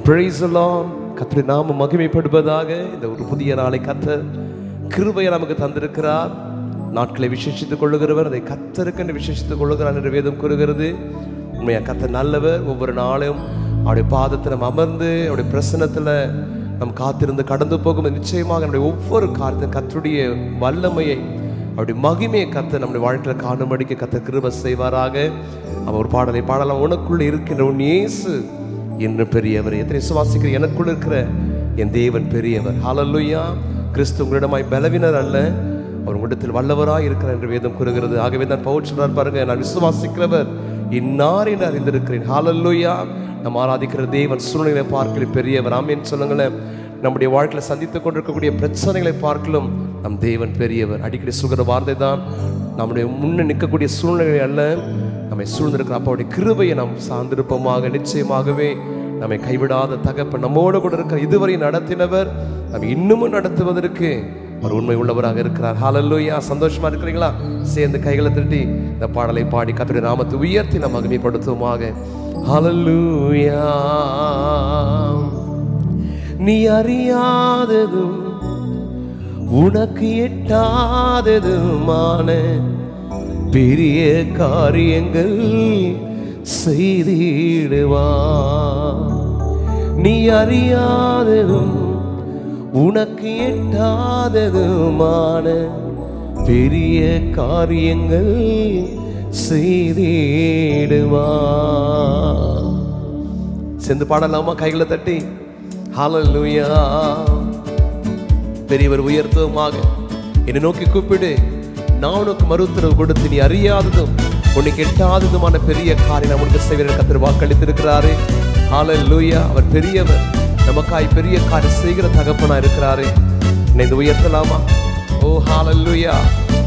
Praise the Lord. கர்த்தருடைய நாமம் மகிமைப்படுவதாக இந்த ஒரு புதிய நாளை கத்த கிருபையை நமக்கு தந்திருக்கிறார் நாட்களை விசேஷித்துக் கொள்ளுகிறவர் அதை கத்தருக்கென்று விசேஷித்துக் கொள்ளுகிறார் என்று வேதம் கூறுகிறது உண்மையா கத்தர் நல்லவர் ஒவ்வொரு நாளும் அவருடைய பாதத்தில் நம்ம அமர்ந்து அவருடைய பிரசனத்தில் நம் காத்திருந்து கடந்து போகும் நிச்சயமாக நம்முடைய ஒவ்வொரு காரியத்தையும் கத்தருடைய வல்லமையை அவருடைய மகிமையை கத்த நம்முடைய வாழ்க்கையில் காணும்படிக்கு கத்த கிருபை செய்வாராக அவர் ஒரு பாடலை பாடலாம் உனக்குள்ள இருக்கின்ற உன் இயேசு என்று பெரியவர் எத்தனை சுவாசிக்கிற எனக்குள்ள இருக்கிற என் தேவன் பெரியவர் ஹalleluya கிறிஸ்து உங்களிடமாய் பலவினர் அல்ல அவர் உங்களிடத்தில் வல்லவராய் இருக்கிறார் என்று வேதம் கூறுகிறது ஆகவே தான் பவுல் சொல்றார் பாருங்க நான் விசுவாசிக்கிறவர் இன்னார் என்று அறிந்திருக்கிறேன் ஹalleluya நம்ம ஆராதிக்கிற தேவன் சூழ்நிலை பார்க்கல பெரியவர் ஆமேன்னு சொல்லுங்களேன் நம்முடைய வாழ்க்கையில் சந்தித்துக் கொண்டிருக்கக்கூடிய பிரச்சனைகளை பார்க்கலும் நம் தேவன் பெரியவர் அடிக்கடி சுகர வார்த்தை தான் நம்முடைய முன்ன நிற்கக்கூடிய சூழ்நிலை அல்ல நம்மை சூழ்ந்திருக்கிற அப்பாவுடைய கிருபையை நாம் சார்ந்திருப்போமாக நிச்சயமாகவே நம்மை கைவிடாத தகப்பன் நம்மோடு கூட இருக்கிற இதுவரை நடத்தினவர் நம்ம இன்னமும் நடத்துவதற்கு அவர் உண்மை உள்ளவராக இருக்கிறார் ஹalleluya சந்தோஷமா இருக்கிறீங்களா சேர்ந்து கைகளை தட்டி இந்த பாடலை பாடி கர்த்தருடைய நாமத்தை உயர்த்தி நாம் மகிமைப்படுத்துவோமாக ஹalleluya நீ அறியாததும் உனக்கு எட்டாததுமான பெரிய காரியங்கள் செய்திடுவா நீ அறியாததும் உனக்கு எட்டாததுமான பெரிய காரியங்கள் செய்திடுவா சேர்ந்து பாடலாமா கைகளை தட்டி ஹalleluya பெரியவர் உயர்த்துவமாக என்னை நோக்கி கூப்பிடு நான் உனக்கு மறுத்துறவு கொடுத்து நீ அறியாததும் உனக்கு எட்டாததுமான பெரிய காரியம் உனக்கு செய்வதற்கு கத்தர் வாக்களித்திருக்கிறாரு ஹalleluya அவர் பெரியவர் நமக்காய் பெரிய காரியம் செய்கிற தகப்பனா இருக்கிறாரு என்னை இது உயர்த்தலாமா ஓ ஹalleluya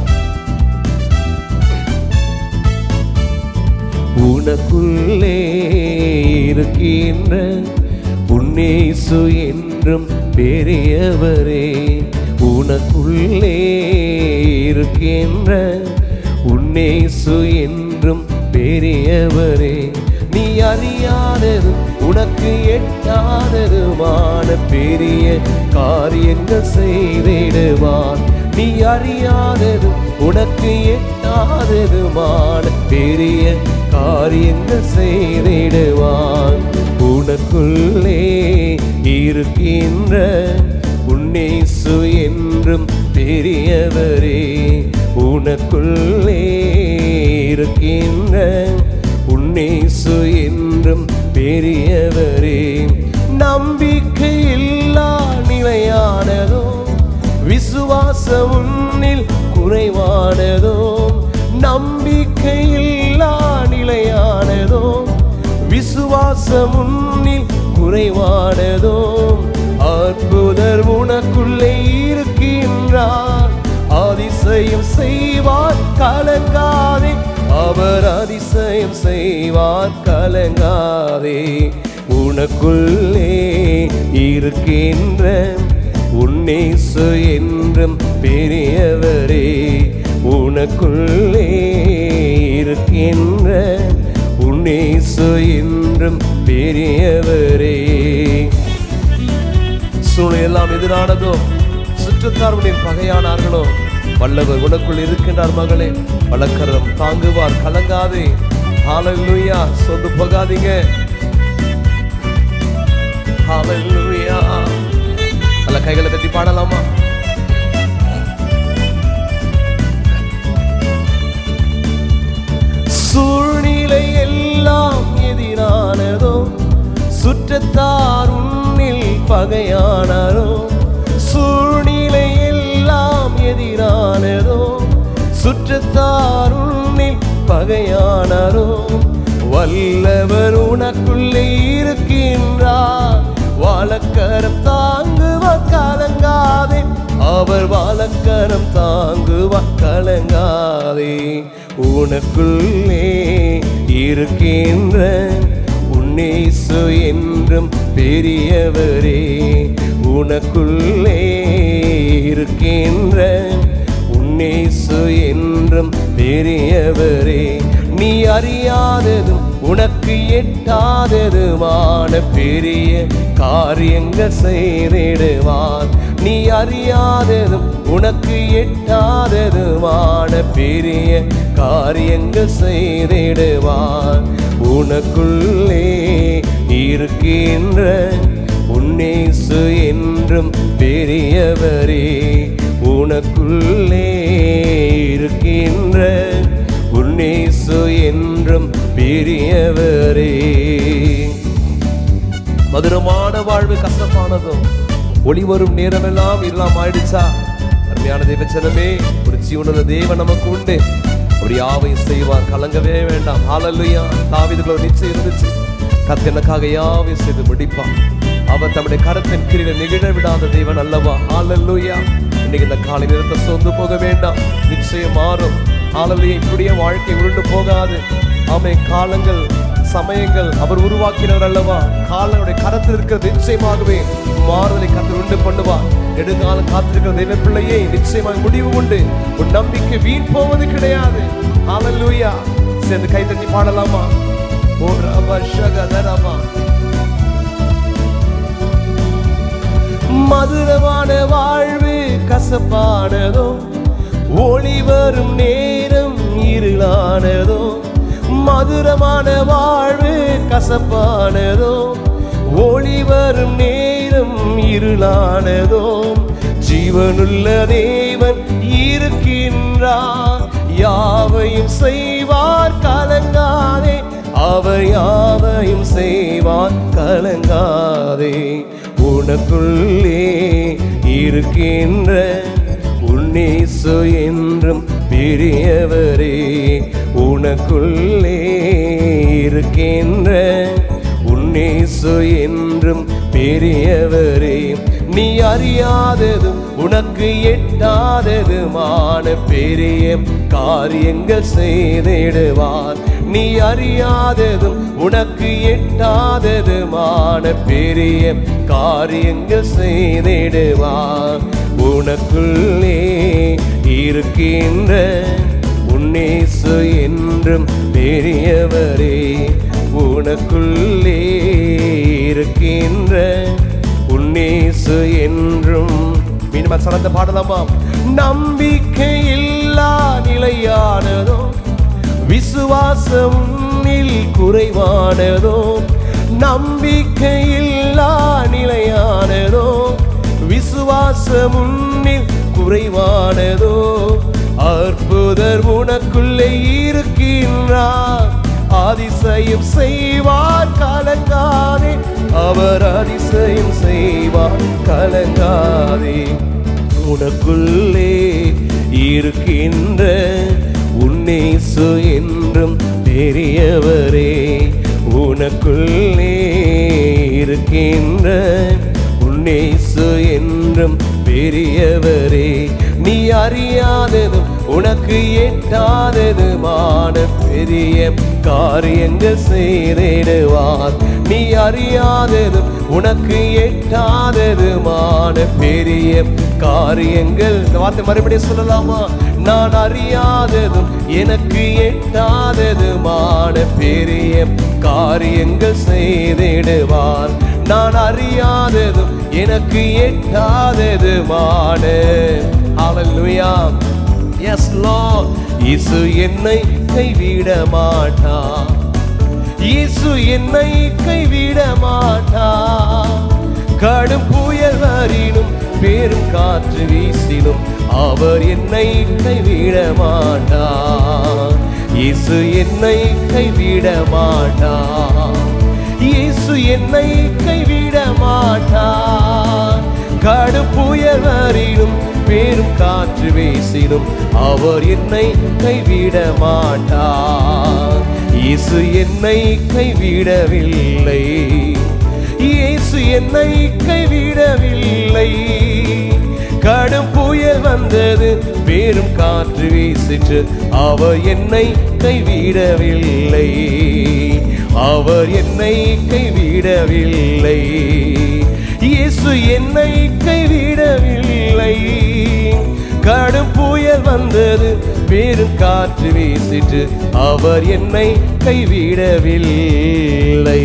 உனக்குள்ளே இருக்கின்ற உன்னேசு என்றும் பெரியவரே உனக்குள்ளே இருக்கின்ற உன்னேசு என்றும் பெரியவரே நீ அறியாதது உனக்கு எட்டாததுமான பெரிய காரியங்கள் செய்திடுவான் நீ அறியாதது உனக்கு எட்டாததுமான பெரிய காரியங்கள் செய்திடுவான் உனக்குள்ளே இருக்கின்ற உன்னேசு என்றும் பெரியவரே உனக்குள்ளே இருக்கின்ற உன்னேசு என்றும் பெரியவரே நம்பிக்கை இல்லா நிலையானதோ விசுவாசம் உன்னில் குறைவானதோ நம்பிக்கை இல்லா நிலையானதோ விசுவாசம் உன்னில் குறைவானதோ அற்புதர் உனக்குள்ளே இருக்கின்றார் அதிசயம் செய்வார் கலங்காதே அவர் அதிசயம் செய்வார் கலங்காதே உனக்குள்ளே இருக்கின்ற உன்னேசு என்றும் பெரியவரே உனக்குள்ளே இருக்கின்ற உன்னேசு என்றும் பெரியவரே சூழ்நிலை எல்லாம் எதிரானதோ சுற்றத்தார்களின் பகையானார்களோ வல்லவர் உனக்குள் இருக்கின்றார் மகளே வழக்கரம் தாங்குவார் கலங்காதே ஹalleluya சொந்து போகாதீங்க ஹalleluya நல்ல கைகளை தட்டி பாடலாமா சூழ்நிலை எல்லாம் எதிரானதோ சுற்றத்தார் உன்னில் பகையானாரோ சூழ்நிலை எல்லாம் எதிரானதோ சுற்றத்தார் உன்னில் பகையானாரோ வல்லவர் உனக்குள்ளே இருக்கின்றார் வாழக்கரம் தாங்குவார் கலங்காதே அவர் வாழக்கரம் தாங்குவார் கலங்காதே உனக்குள்ளே இருக்கின்ற உன்னேசு என்றும் பெரியவரே உனக்குள்ளே இருக்கின்ற உன்னேசு என்றும் பெரியவரே நீ அறியாததும் உனக்கு எட்டாததுமான பெரிய காரியங்கள் செய்திடுவார் நீ அறியாததும் உனக்கு எட்டாததுமான பெரிய காரியங்கள் செய்திடுவார் உனக்குள்ளே இருக்கின்ற உன்னேசு என்றும் பெரியவரே உனக்குள்ளே இருக்கின்ற உன்னேசு என்றும் பெரியவரே மதுரமான வாழ்வு கசப்பானதும் ஒளி வரும் நேரமெல்லாம் இருளாம் ஆயிடுச்சா அருமையான தேவச்சனமே ஒரு ஜீவனுள்ள தேவன் நமக்கு உண்டு அப்படி யாவையும் செய்வார் கலங்கவே வேண்டாம் ஹalleluya தாவீதுக்கு ஒரு நிச்சயம் இருந்துச்சு கர்த்தர் எனக்காக யாவையும் செய்து முடிப்பார் அவர் தம்முடைய கரத்தின் கீழே நிகழ விடாத தேவன் அல்லவா ஹalleluya இன்னைக்கு இந்த காலை நேரத்தை சோர்ந்து போக வேண்டாம் நிச்சயம் மாறும் ஹalleluya இப்படியே வாழ்க்கை உருண்டு போகாது ஆமை காலங்கள் சமயங்கள் அவர் உருவாக்கினார் அல்லவா காலனுடைய கரத்தில் இருக்கிற நிச்சயமாகவே மாறுதலை கத்தர் உண்டு பண்ணுவார் நெடுங்காலம் காத்திருக்கிற தெய்வ பிள்ளையே நிச்சயமாக முடிவு உண்டு உன் நம்பிக்கை வீண் போவது கிடையாது ஹalleluya சேர்ந்து கை தட்டி பாடலாமா ஓ ரப ஷகதரமா மதுரமான வாழ்வு கசப்பானதோ ஒளி வரும் நேரம் இருளானதோ மதுரமான வாழ்வு கசப்பானதோ ஒளி வரும் நேரம் இருளானதோ ஜீவனுள்ள தேவன் இருக்கின்றார் யாவையும் செய்வார் கலங்காதே அவர் யாவையும் செய்வார் கலங்காதே உனக்குள்ளே இருக்கின்ற உன்னேசு என்றும் பெரியவரே உனக்குள்ளே இருக்கின்ற உன்னேசு என்றும் பெரியவரே நீ அறியாததும் உனக்கு எட்டாததுமான பெரிய காரியங்கள் செய்திடுவார் நீ அறியாததும் உனக்கு எட்டாததுமான பெரிய காரியங்கள் செய்திடுவார் உனக்குள்ளே இருக்கின்ற உன்னேசு என்றும் பெரியவரே உனக்குள்ளே இருக்கின்ற உன்னேசு என்றும் மீண்டும் சனந்த பாடலாமா நம்பிக்கை இல்லா நிலையானதோ விசுவாசம் உன்னில் குறைவானதோ நம்பிக்கை இல்லா நிலையானதோ விசுவாசம் உன்னில் குறைவானதோ அற்புதர் உனக்குள்ளே இருக்கின்றார் அதிசயம் செய்வார் கலங்காதே அவர் அதிசயம் செய்வார் கலங்காதே உனக்குள்ளே இருக்கின்ற உன்னேசு என்றும் பெரியவரே உனக்குள்ளே இருக்கின்ற உன்னேசு என்றும் பெரியவரே நீ அறியாததும் உனக்கு எட்டாததுமான பெரிய காரியங்கள் செய்திடுவார் நீ அறியாததும் உனக்கு எட்டாததுமான பெரிய காரியங்கள் இந்த வார்த்தை மறுபடியும் சொல்லலாமா நான் அறியாததும் எனக்கு எட்டாததுமான பெரிய காரியங்கள் செய்திடுவார் நான் அறியாததும் எனக்கு எட்டாததுமான ஹalleluya எஸ் லார்ட் இயேசு என்னை கைவிட மாட்டார் இயேசு என்னை கைவிட மாட்டார் கடும் புயல் வரினும் பெரும் காற்று வீசினும் அவர் என்னை கைவிட மாட்டார் இயேசு என்னை கைவிட மாட்டார் இயேசு என்னை கைவிட மாட்டார் கடும் புயல் வரினும் பெரும் காற்று வீசினும் அவர் என்னை கைவிட மாட்டார் இயேசு என்னை கைவிடவில்லை இயேசு என்னை கைவிடவில்லை கடும் புயல் வந்தது பெரும் காற்று வீசிற்று அவர் என்னை கைவிடவில்லை அவர் என்னை கைவிடவில்லை இயேசு என்னை கைவிடவில்லை கடும் புயல் புயல் வந்தது பெரும் காற்று வீசிட்டு அவர் என்னை கைவிடவில்லை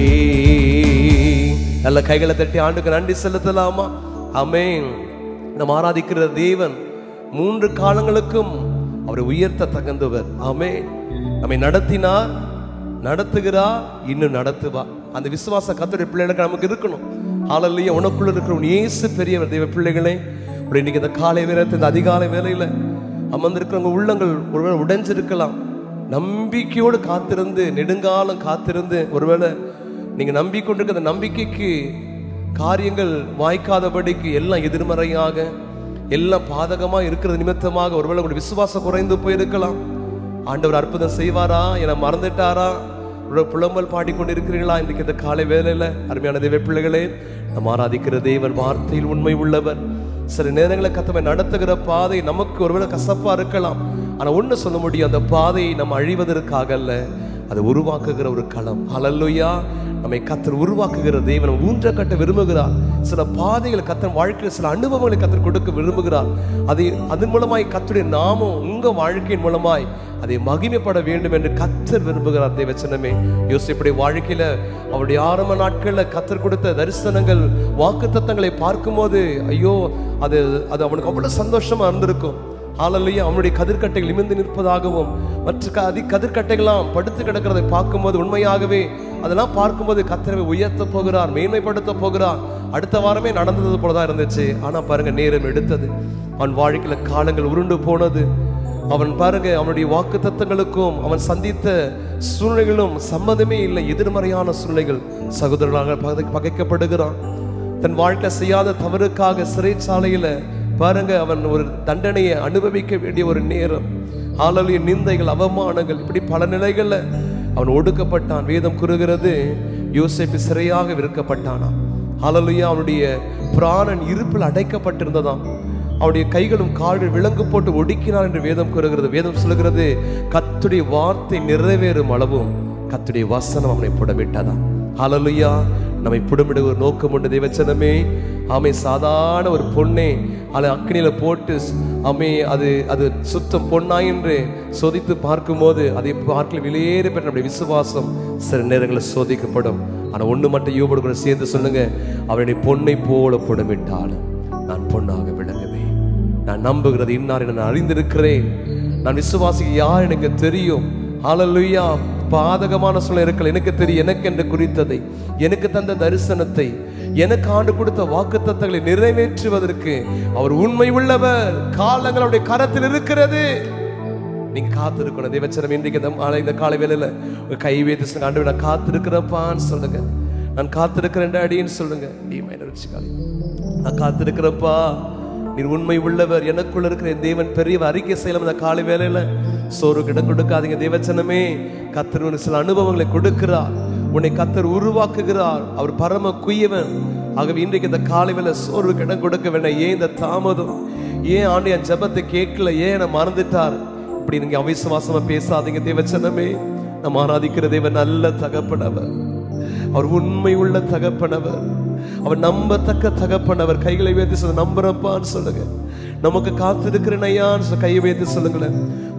நல்ல கைகளை தட்டி ஆண்டுக்கு நன்றி செலுத்தலாமா ஆமென் நம்ம ஆராதிக்கிற தேவன் மூன்று காலங்களுக்கும் அவரை உயர்த்த தகுந்தவர் ஆமென் நம்மை நடத்தினார் நடத்துகிறார் இன்னும் நடத்துவா அந்த விசுவாச கத்தோடைய பிள்ளைகளுக்கு நமக்கு இருக்கணும் ஆளல்லையே உனக்குள்ள இருக்கிற உன் இயேசு பெரியவர் தெய்வ பிள்ளைகளே ஒரு இன்னைக்கு இந்த காலை வேலையத்தில் இந்த அதிகாலை வேலையில அமர்ந்திருக்கிறவங்க உள்ளங்கள் ஒருவேளை உடைஞ்சிருக்கலாம் நம்பிக்கையோடு காத்திருந்து நெடுங்காலம் காத்திருந்து ஒருவேளை நீங்க நம்பிக்கொண்டிருக்கிற அந்த நம்பிக்கைக்கு காரியங்கள் வாய்க்காதபடிக்கு எல்லாம் எதிர்மறையாக எல்லாம் பாதகமா இருக்கிறது நிமித்தமாக ஒருவேளை உங்களுடைய விசுவாசம் குறைந்து போயிருக்கலாம் ஆண்டவர் அற்புதம் செய்வாரா என மறந்துட்டாரா ஒரு புலம்பல் பாடிக்கொண்டிருக்கிறீர்களா இன்றைக்கு இந்த காலை வேலையில அருமையான தெய்வ பிள்ளைகளே நம்ம ஆராதிக்கிற தேவன் வார்த்தையில் உண்மை உள்ளவர் சில நேரங்களில் கத்தமை நடத்துகிற பாதை நமக்கு ஒருவேளை கசப்பா இருக்கலாம் ஆனா ஒண்ணு சொல்ல முடியும் அந்த பாதையை நம்ம அழிவதற்காக அல்ல அதை உருவாக்குகிற ஒரு களம் ஹalleluya நம்மை கத்தர் உருவாக்குகிற தேவன் நம்ம ஊன்ற கட்ட விரும்புகிறார் சில பாதைகளை கத்தர் வாழ்க்கையில் சில அனுபவங்களை கத்தர் கொடுக்க விரும்புகிறார் அதை அதன் மூலமாய் கத்தருடைய நாமம் உங்க வாழ்க்கையின் மூலமாய் அதை மகிமைப்பட வேண்டும் என்று கத்தர் விரும்புகிறார் தேவச்சனமே யோசிப்புடைய வாழ்க்கையில அவருடைய ஆரம்ப நாட்கள்ல கத்தர் கொடுத்த தரிசனங்கள் வாக்கு பார்க்கும்போது ஐயோ அது அது அவனுக்கு அவ்வளவு சந்தோஷமா இருந்திருக்கும் ஆளல்லையே அவனுடைய கதிர்கட்டைகள் நிமிர்ந்து நிற்பதாகவும் மற்ற க- அதி கதிர்கட்டைகளாம் படுத்து கிடக்கிறதை பார்க்கும்போது உண்மையாகவே அதெல்லாம் பார்க்கும்போது கத்தரவை உயர்த்த போகிறார் மேன்மைப்படுத்த போகிறார் அடுத்த வாரமே நடந்தது போலதான் இருந்துச்சு ஆனா பாருங்க நேரம் எடுத்தது அவன் வாழ்க்கையில காலங்கள் உருண்டு போனது அவன் பாருங்க அவனுடைய வாக்கு தத்தங்களுக்கும் அவன் சந்தித்த சூழ்நிலைகளும் சம்மதமே இல்லை எதிர்மறையான சூழ்நிலைகள் சகோதரர்களாக பகை- பகைக்கப்படுகிறான் தன் வாழ்க்கை செய்யாத தவறுக்காக சிறைச்சாலையில பாருங்க அவன் ஒரு தண்டனையை அனுபவிக்க வேண்டிய ஒரு நேரம் ஆளலிய நிந்தைகள் அவமானங்கள் இப்படி பல நிலைகள்ல அவன் ஒடுக்கப்பட்டான் வேதம் கூறுகிறது யோசேப்பு சிறையாக விற்கப்பட்டானாம் ஆளலியா அவனுடைய பிராணன் இருப்பில் அடைக்கப்பட்டிருந்ததாம் அவருடைய கைகளும் கால்கள் விலங்கு போட்டு ஒடுக்கினார் என்று வேதம் கூறுகிறது வேதம் சொல்லுகிறது கத்துடைய வார்த்தை நிறைவேறும் அளவும் கத்துடைய வசனம் அவனை புடமிட்டதாம் ஹalleluya நம்மை புடமிட ஒரு நோக்கம் உண்டு தேவச்சனமே ஆமை சாதாரண ஒரு பொண்ணே அதை அக்னியில போட்டு ஆமே அது அது சுத்தம் பொன்னா என்று சோதித்து பார்க்கும்போது அதை பார்க்கல வெளியேற பெற்ற நம்முடைய விசுவாசம் சில நேரங்களில் சோதிக்கப்படும் ஆனா ஒண்ணு மட்டும் யோபோடு கூட சேர்ந்து சொல்லுங்க அவனுடைய பொன்னை போல புடமிட்டாலும் நான் பொன்னாக விளங்குவேன் நான் நம்புகிறது இன்னார் என நான் அறிந்திருக்கிறேன் நான் விசுவாசிக்க யார் எனக்கு தெரியும் ஹalleluya பாதகமான சூழ்நிலை இருக்கல எனக்கு தெரியும் எனக்கு என்று குறித்ததை எனக்கு தந்த தரிசனத்தை எனக்கு ஆண்டு கொடுத்த வாக்குத்தத்தங்களை நிறைவேற்றுவதற்கு அவர் உண்மை உள்ளவர் காலங்கள் அவருடைய கரத்தில் இருக்கிறது நீங்க காத்திருக்கணும் தேவச்சனம் இன்றைக்கு இந்த மாலை இந்த காலை வேலையில உங்க கை வைத்து சொல்லுங்க ஆண்டு நான் காத்திருக்கிறப்பான்னு சொல்லுங்க நான் காத்திருக்கிறேன் அடின்னு சொல்லுங்க நீ மைனர் வச்சுக்காளி நான் காத்திருக்கிறப்பா நீர் உண்மை உள்ளவர் எனக்குள்ள இருக்கிற என் தேவன் பெரியவர் அறிக்கை செய்யலாம் இந்த காலை வேலையில சோறு இடம் கொடுக்காதீங்க தேவச்சனமே கத்தர் உனக்கு சில அனுபவங்களை கொடுக்கிறார் உன்னை கத்தர் உருவாக்குகிறார் அவர் பரம குயவன் ஆகவே இன்றைக்கு இந்த காலை வேலை சோர்வுக்கு இடம் கொடுக்க வேண்டாம் ஏன் இந்த தாமதம் ஏன் ஆண்டு என் ஜெபத்தை கேட்கல ஏன் என்னை மறந்துட்டார் இப்படி நீங்க அவிசுவாசமா பேசாதீங்க தேவச்சனமே நம்ம ஆராதிக்கிற தேவன் நல்ல தகப்பனவர் அவர் உண்மை உள்ள தகப்பனவர் அவர் நம்பத்தக்க தகப்பனவர் கைகளை வைத்து சொல்ல நம்புறப்பான்னு சொல்லுங்க நமக்கு காத்திருக்கிறேன் ஐயான்னு சொல்ல கையை வைத்து சொல்லுங்களேன்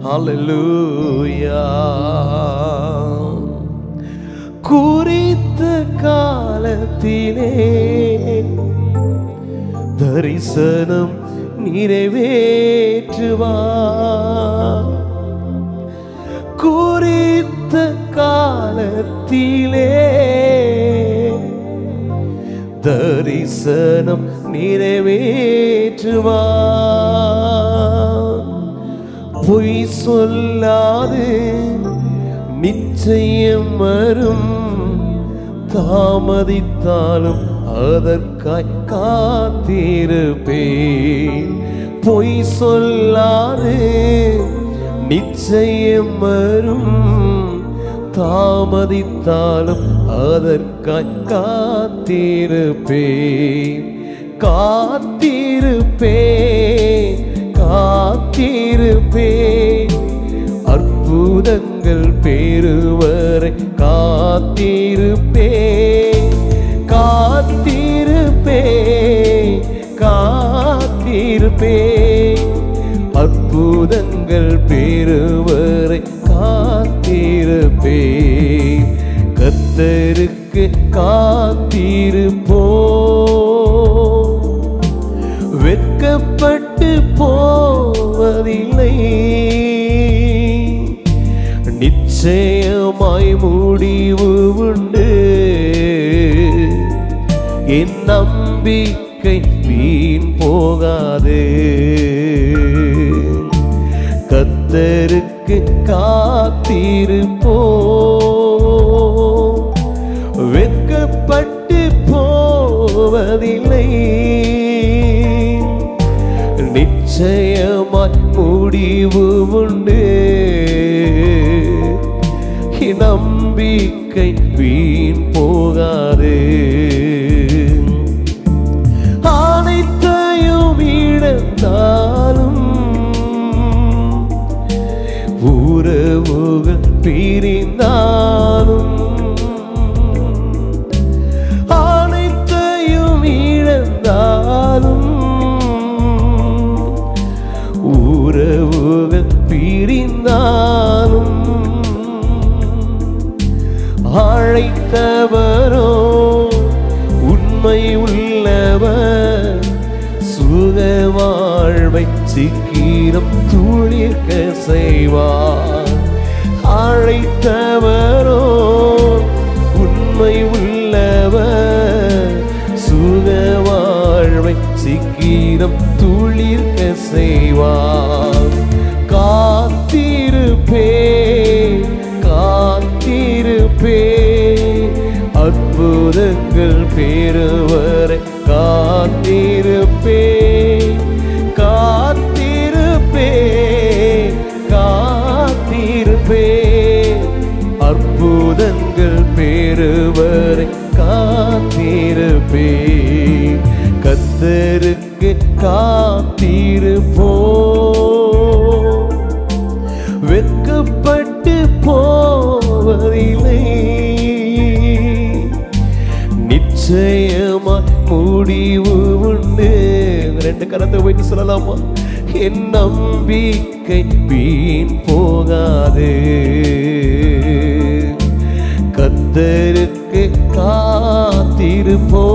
ஹalleluya குறித்த காலத்திலே தரிசனம் நிறைவேற்றுவா குறித்த காலத்திலே தரிசனம் நிறைவேற்றுவா பொய் சொல்லாது நிச்சயம் வரும் தாமதித்தாலும் அதற்காய் காத்திருப்பேன் பொய் சொல்லாது நிச்சயம் வரும் தாமதித்தாலும் அதற்காய் காத்திருப்பேன் காத்திருப்பேன் காத்திருப்பேன் அற்புதங்கள் பெறுவரை காத்திருப்பேன் காத்திருப்பேன் காத்திருப்பேன் அற்புத அற்புதங்கள் பெறுவரை காத்திருப்பேன் கத்தருக்கு காத்திருப்போ வெட்கப்பட்டு போவதில்லை நிச்சயமாய் முடிவு உண்டு என் நம்பிக்கை வீண் போகாது கத்தருக்கு காத்திருப்போ வெட்கப்பட்டு போவதில்லை நிச்சயமாய் முடிவு உண்டு நம்பிக்கை வீண் போகாது அனைத்தையும் இழந்தாலும் உறவுகள் பிரிந்தாலும் அனைத்தையும் இழந்தாலும் உறவுகள் பிரிந்தாலும் அழைத்தவரோ உண்மை உள்ளவர் சுக வாழ்வை சிக்கிரம் துளிர்க்க செய்வார் அழைத்தவரோ உண்மை உள்ளவர் சுக வாழ்வை சிக்கிரம் துளிர்க்க செய்வார் காத்திருப்பே காத்திருப்பே அற்புதங்கள் பெறுவரை காத்திருப்பே காத்திருப்பே காத்திருப்பே அற்புதங்கள் பெறுவரை காத்திருப்பே கத்தருக்கு காத்திருப்போ வெட்கப்பட்டு போவதில்லை நிச்சயமா முடிவு உண்டு ரெண்டு கரத்தை போயிட்டு சொல்லலாமா என் நம்பிக்கை வீண் போகாது கத்தருக்கு காத்திருப்போ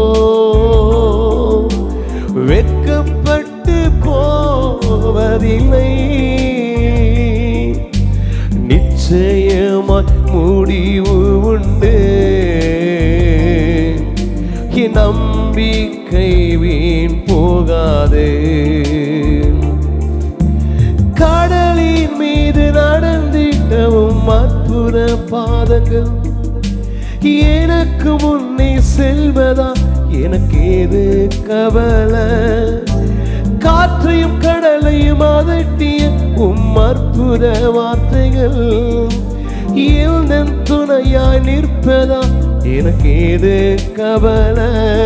வெட்கப்பட்டு போவதில்லை நிச்சயமாய் முடிவு உண்டு என் நம்பிக்கை வீண் போகாது கடலின் மீது நடந்திட்டவும் அற்புத பாதங்கள் எனக்கு முன்னே செல்வதா எனக்கு ஏது கவலை காற்றையும் கடலையும் அதட்டிய உம் அற்புத வார்த்தைகள் எந்தன் துணையாய் நிற்பதா எனக்கு ஏது கவலை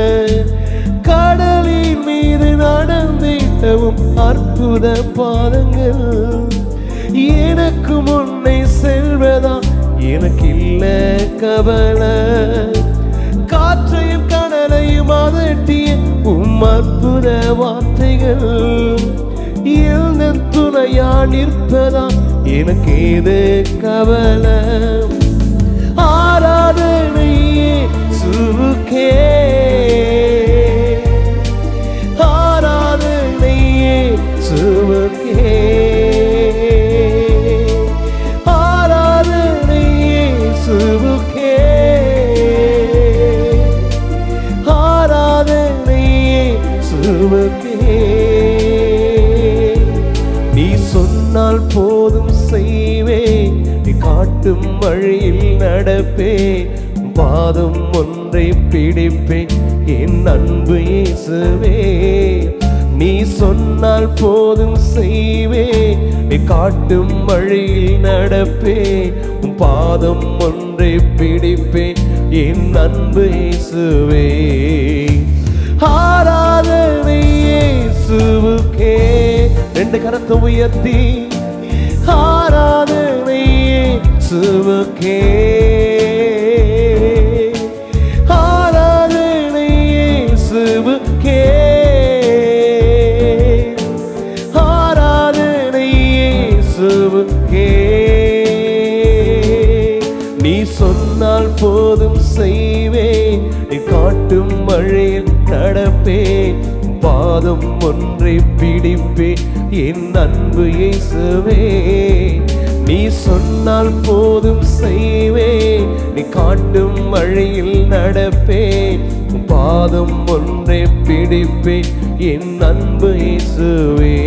கடலின் மீது நடந்திட்டவும் அற்புத பாதங்கள் எனக்கு முன்னே செல்வதா எனக்கு இல்ல கவலை காற்றையும் கடலையும் அதட்டிய உம் அற்புத வார்த்தைகள் எந்த துணையா நிற்பதா எனக்கு ஏது கவலை ஆராதனையே சுருக்கே ஆராதனையே சுருக்கே ஆராதனையே சுருக்கே ஆராதனையே சுருக்கே நீ சொன்னால் போதும் செய்வேன் நீ காட்டும் வழியில் நடப்பேன் பாதம் ஒன்றை பிடிப்பேன் என் அன்பு இயேசுவே நீ சொன்னால் போதும் செய்வேன் நீ காட்டும் வழியில் நடப்பேன் உன் பாதம் ஒன்றை பிடிப்பேன் என் அன்பு இயேசுவே ஆராதனை இயேசுவுக்கே ரெண்டு கரத்தை உயர்த்தி ஆராதனை இயேசுவுக்கே ஆராதனை இயேசுவுக்கே ஆராதனை இயேசுவுக்கே நீ சொன்னால் போதும் செய்வேன் நீ காட்டும் மழையில் நடப்பேன் பாதம் ஒன்றை பிடிப்பேன் என் அன்பு இயேசுவே நீ சொன்னால் போதும் செய்வேன் நீ காட்டும் வழியில் நடப்பேன் பாதம் ஒன்றை பிடிப்பேன் என் அன்பு இயேசுவே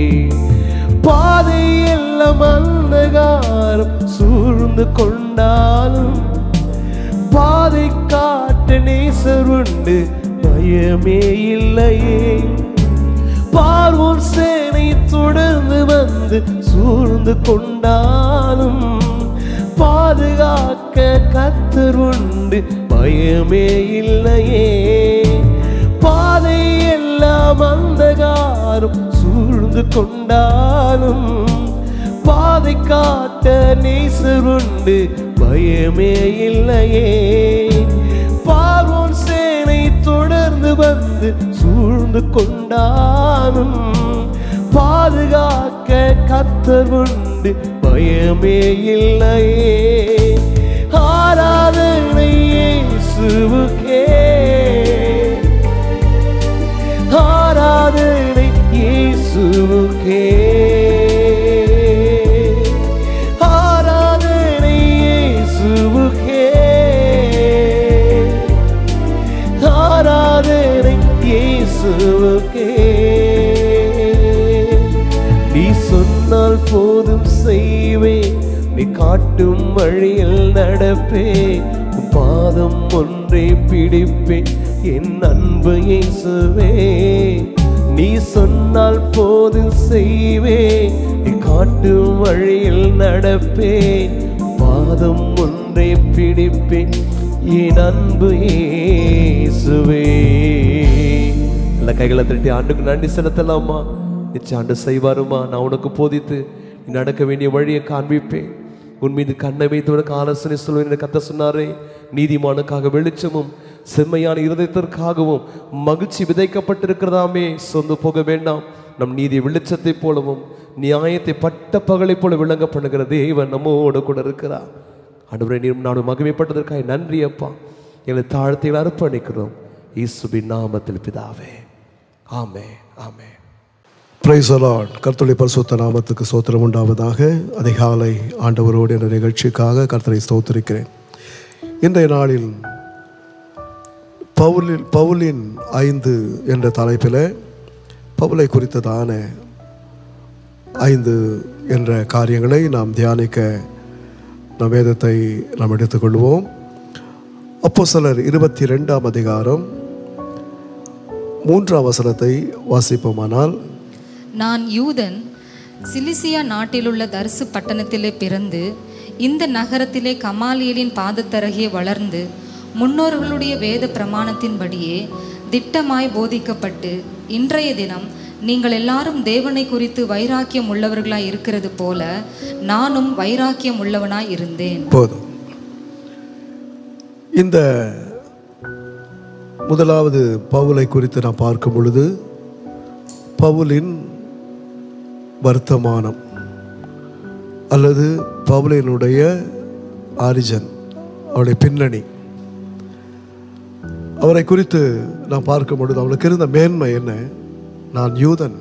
பாதை எல்லாம் அந்தகாரம் சூழ்ந்து கொண்டாலும் பாதை காட்ட நேசர் உண்டு பயமே இல்லையே பார்வோன் சேனை தொடர்ந்து வந்து சூழ்ந்து கொண்டாலும் பாதுகாக்க கத்தர் உண்டு பயமே இல்லையே பாதை எல்லாம் அந்தகாரம் சூழ்ந்து கொண்டாலும் பாதை காட்ட நேசர் உண்டு பயமே இல்லையே பார்வோன் சேனை தொடர்ந்து வந்து சூழ்ந்து கொண்டாலும் பாதுகாக்க கத்தர் உண்டு பயமே இல்லையே ஆராதனை இயேசுவுக்கே ஆராதனை இயேசுவுக்கே ஆராதனை இயேசுவுக்கே ஆராதனை இயேசுவுக்கே நீ சொன்னால் போதும் செய்வேன் நீ காட்டும் வழியில் நடப்பேன் உன் பாதம் ஒன்றை பிடிப்பேன் என் அன்பு இயேசுவே நீ சொன்னால் போதும் செய்வேன் நீ காட்டும் வழியில் நடப்பேன் பாதம் ஒன்றை பிடிப்பேன் என் அன்பு இயேசுவே எல்லா கைகளை தட்டி ஆண்டுக்கு நன்றி செலுத்தலாமா நிச்சயம் ஆண்டு செய்வாருமா நான் உனக்கு போதித்து நீ நடக்க வேண்டிய வழியை காண்பிப்பேன் உன் மீது கண்ணை வைத்து உனக்கு ஆலோசனை சொல்வேன் என்று கத்த சொன்னாரே நீதிமானுக்காக வெளிச்சமும் செம்மையான இருதயத்திற்காகவும் மகிழ்ச்சி விதைக்கப்பட்டிருக்கிறதாமே சொந்து போக வேண்டாம் நம் நீதி வெளிச்சத்தை போலவும் நியாயத்தை பட்ட பகலை போல விளங்க பண்ணுகிற தேவன் நம்மோடு கூட இருக்கிறார் ஆண்டவரே நீர் நாடு மகிமைப்பட்டதற்காக நன்றி அப்பா எங்களை தாழ்த்தியில் அர்ப்பணிக்கிறோம் இயேசுவின் நாமத்தில் பிதாவே ஆமே ஆமே பிரைஸ் அலாட் கர்த்தருடைய பரிசுத்த நாமத்துக்கு சோத்திரம் உண்டாவதாக அதிகாலை ஆண்டவரோடு என்ற நிகழ்ச்சிக்காக கர்த்தரை ஸ்தோத்திரிக்கிறேன் இன்றைய நாளில் பவுலில் பவுலின் ஐந்து என்ற தலைப்பில் பவுலை குறித்ததான ஐந்து என்ற காரியங்களை நாம் தியானிக்க நம் வேதத்தை நாம் எடுத்துக்கொள்வோம் அப்போ சிலர் இருபத்தி ரெண்டாம் அதிகாரம் மூன்றாம் வசனத்தை வாசிப்போமானால் நான் யூதன் சிலிசியா நாட்டிலுள்ள தர்சு பட்டணத்திலே பிறந்து இந்த நகரத்திலே கமாலியலின் பாதத்தரகே வளர்ந்து முன்னோர்களுடைய வேத பிரமாணத்தின்படியே திட்டமாய் போதிக்கப்பட்டு இன்றைய தினம் நீங்கள் எல்லாரும் தேவனை குறித்து வைராக்கியம் உள்ளவர்களாய் இருக்கிறது போல நானும் வைராக்கியம் உள்ளவனாய் இருந்தேன் போதும் இந்த முதலாவது பவுலை குறித்து நாம் பார்க்கும் பொழுது பவுலின் வர்த்தமானம் அல்லது பவுலினுடைய ஆரிஜன் அவருடைய பின்னணி அவரை குறித்து நாம் பார்க்கும் பொழுது அவனுக்கு இருந்த மேன்மை என்ன நான் யூதன்